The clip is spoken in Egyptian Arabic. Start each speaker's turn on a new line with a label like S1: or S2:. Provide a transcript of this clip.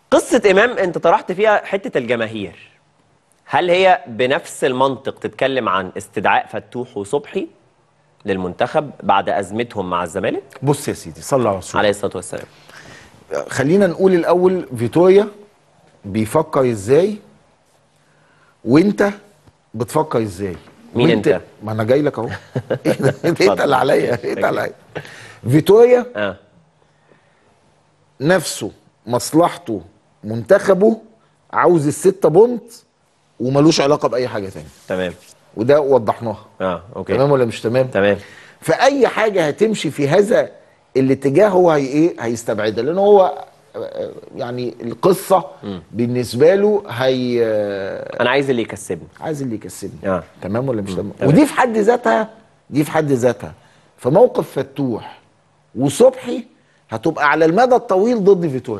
S1: قصه امام انت طرحت فيها حته الجماهير هل هي بنفس المنطق تتكلم عن استدعاء فتوح وصبحي للمنتخب بعد ازمتهم مع الزمالك
S2: بص يا سيدي صلى على رسول
S1: عليه الصلاه والسلام
S2: خلينا نقول الاول فيتوريا بيفكر ازاي وانت بتفكر ازاي
S1: مين
S2: وانت-
S1: انت؟
S2: ما انا جاي لك اهو
S1: اتفضل.
S2: اتقل عليا اتقل عليا فيتوريا
S1: اه
S2: نفسه مصلحته منتخبه عاوز الستة بونت وملوش علاقه باي حاجه تانية
S1: تمام
S2: وده وضحناها
S1: اه اوكي
S2: تمام ولا مش تمام
S1: تمام
S2: فاي حاجه هتمشي في هذا الاتجاه هو هي ايه هيستبعدها لان هو آه، يعني القصه بالنسبه له هي آه،
S1: انا عايز اللي يكسبني
S2: عايز اللي يكسبني
S1: اه
S2: تمام ولا مش تمام
S1: تمام.
S2: ودي في حد ذاتها دي في حد ذاتها فموقف فتوح وصبحي هتبقى على المدى الطويل ضد فيتوريا